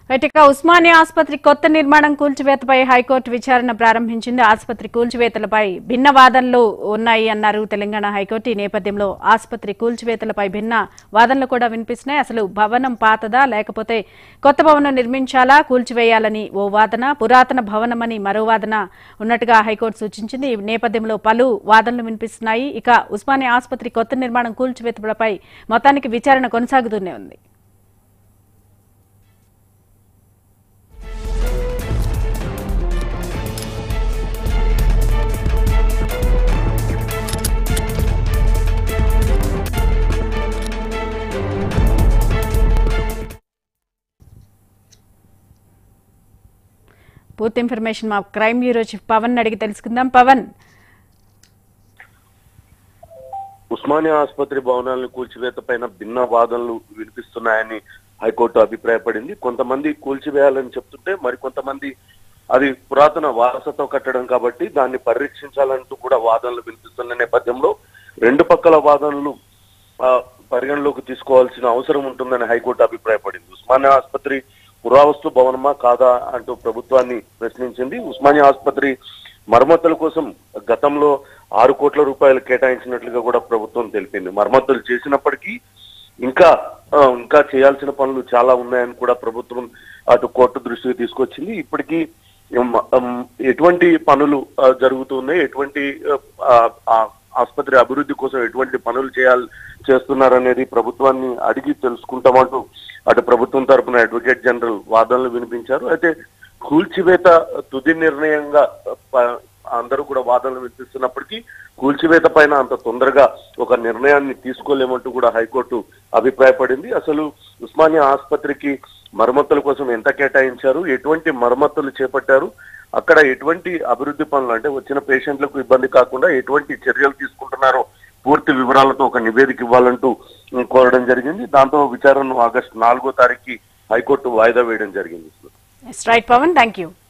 ఇక ఉస్మానియా ఆసుపత్రి కొత్త నిర్మాణం కూల్చివేతపై హైకోర్టు విచారణ ప్రారంభించింది ఆసుపత్రి కూల్చివేతలపై భిన్న వాదనలు ఉన్నాయి అన్నారు తెలంగాణ హైకోర్టు ఈ నేపథ్యంలో ఆసుపత్రి కూల్చివేతలపై భిన్న వాదనలు కూడా వినిపిస్తున్నాయి అసలు భవనం పాతదా లేకపోతే కొత్త భవనం నిర్మించాలా కూల్చివేయాలని ఓ వాదన పురాతన భవనమని మరో వాదన ఉన్నట్టుగా హైకోర్టు సూచించింది ఈ నేపథ్యంలో పలు వాదనలు వినిపిస్తున్నాయి ఇక ఉస్మానియా ఆసుపత్రి కొత్త నిర్మాణం కూల్చివేతలపై మొత్తానికి విచారణ కొనసాగుతూనే ఉంది పూర్తి ఇన్ఫర్మేషన్ మా క్రైమ్ బ్యూరో చీఫ్ పవన్ అడిగి తెలుసుకుందాం పవన్ ఉస్మానియా ఆసుపత్రి భవనాలను కూల్చివేత పైన భిన్న వాదనలు వినిపిస్తున్నాయని హైకోర్టు అభిప్రాయపడింది కొంతమంది కూల్చివేయాలని చెప్తుంటే మరికొంతమంది అది పురాతన వారసత్వ కట్టడం కాబట్టి దాన్ని పరిరక్షించాలంటూ కూడా వాదనలు వినిపిస్తున్న నేపథ్యంలో రెండు పక్కల వాదనలు ఆ, పరిగణలోకి తీసుకోవాల్సిన అవసరం ఉంటుందని హైకోర్టు అభిప్రాయపడింది ఉస్మానియా ఆసుపత్రి పురావస్తు భవనమా కాదా అంటూ ప్రభుత్వాన్ని ప్రశ్నించింది ఉస్మానియా ఆసుపత్రి మరమ్మతుల కోసం గతంలో ఆరు కోట్ల రూపాయలు కేటాయించినట్లుగా కూడా ప్రభుత్వం తెలిపింది మరమ్మతులు చేసినప్పటికీ ఇంకా ఆ, ఇంకా చేయాల్సిన పనులు చాలా ఉన్నాయని కూడా ప్రభుత్వం అటు కోర్టు దృష్టికి తీసుకొచ్చింది ఇప్పటికీ ఉమ్, ఉమ్, ఎటువంటి పనులు ఆ, జరుగుతున్నాయి ఎటువంటి ఆ, ఆ, ఆసుపత్రి అభివృద్ధి కోసం ఎటువంటి పనులు చేయాలి చేస్తున్నారనేది ప్రభుత్వాన్ని అడిగి తెలుసుకుంటామంటూ అటు ప్రభుత్వం తరపున అడ్వకేట్ జనరల్ వాదనలు వినిపించారు అయితే కూల్చివేత తుది నిర్ణయంగా ప- అందరూ కూడా వాదనలు వినిపిస్తున్నప్పటికీ కూల్చివేత పైన అంత తొందరగా ఒక నిర్ణయాన్ని తీసుకోలేమంటూ కూడా హైకోర్టు అభిప్రాయపడింది అసలు ఉస్మానియా ఆసుపత్రికి మరమ్మతుల కోసం ఎంత కేటాయించారు ఎటువంటి మరమ్మతులు చేపట్టారు అక్కడ ఎటువంటి అభివృద్ధి పనులు అంటే వచ్చిన పేషెంట్లకు ఇబ్బంది కాకుండా ఎటువంటి చర్యలు తీసుకుంటున్నారో పూర్తి వివరాలతో ఒక నివేదిక ఇవ్వాలంటూ ఉమ్, కోరడం జరిగింది దాంతో విచారణను ఆగస్టు నాలుగో తారీఖుకి హైకోర్టు వాయిదా వేయడం జరిగింది రైట్ పవన్ థ్యాంక్ యూ